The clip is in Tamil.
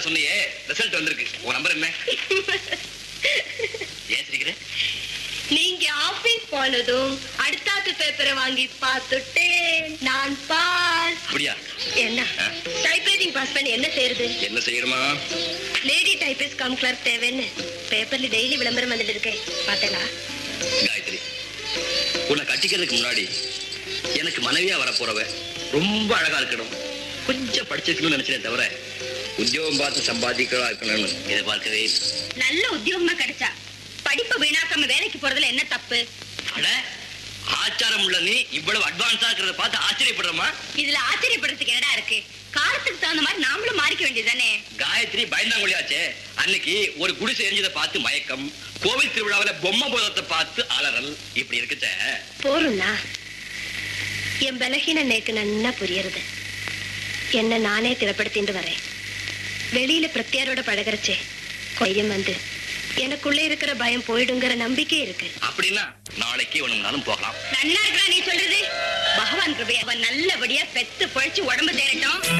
தான் சொன்னியே ரிசல்ட் வந்திருக்கு உன் நம்பர் என்ன ஏன் சிரிக்கிற நீங்க ஆபீஸ் போனதும் அடுத்தாத்து பேப்பரை வாங்கி பார்த்துட்டேன் நான் பாஸ் அப்படியா என்ன ஆ? டைப்ரைட்டிங் பாஸ் பண்ணி என்ன செய்யறது என்ன செய்யணுமா லேடி டைபிஸ்ட் கம் கிளர்க் தேவைன்னு பேப்பர்ல டெய்லி விளம்பரம் வந்துட்டு இருக்கேன் பார்த்தேனா காயத்ரி உன்னை கட்டிக்கிறதுக்கு முன்னாடி எனக்கு மனைவியா வரப்போறவ ரொம்ப அழகா இருக்கணும் கொஞ்சம் படிச்சிருக்கணும்னு நினைச்சேன் தவிர உத்தியோகம் பார்த்து சம்பாதிக்கிறா இருக்கணும்னு எதிர்பார்க்கவே இல்லை. நல்ல உத்தியோகமா கிடைச்சா படிப்பை வீணாக்காம வேலைக்கு போறதுல என்ன தப்பு அட ஆச்சாரம் உள்ள நீ இவ்வளவு அட்வான்ஸா இருக்கிறத பார்த்து ஆச்சரியப்படுறமா இதுல ஆச்சரியப்படுறதுக்கு என்னடா இருக்கு காலத்துக்கு தகுந்த மாதிரி நாமளும் மாறிக்க வேண்டியதுதானே காயத்ரி பயந்தாங்குழியாச்சே அன்னைக்கு ஒரு குடிசை எரிஞ்சதை பார்த்து மயக்கம் கோவில் திருவிழாவுல பொம்மை போதத்தை பார்த்து அலறல் இப்படி இருக்குச்ச போரும்னா என் பலகீன நேக்கு நன்னா புரியறது என்ன நானே திடப்படுத்திட்டு வரேன் வெளியில பிரத்யாரோட பழகிறச்சே கொய்யம் வந்து எனக்குள்ள இருக்கிற பயம் போயிடுங்கிற நம்பிக்கை இருக்கு அப்படின்னா நாளைக்கு ஒண்ணுனாலும் போகலாம் நன்னா இருக்கா நீ சொல்றது பகவான் கிருபை அவன் நல்லபடியா பெத்து பழிச்சு உடம்பு தேரட்டும்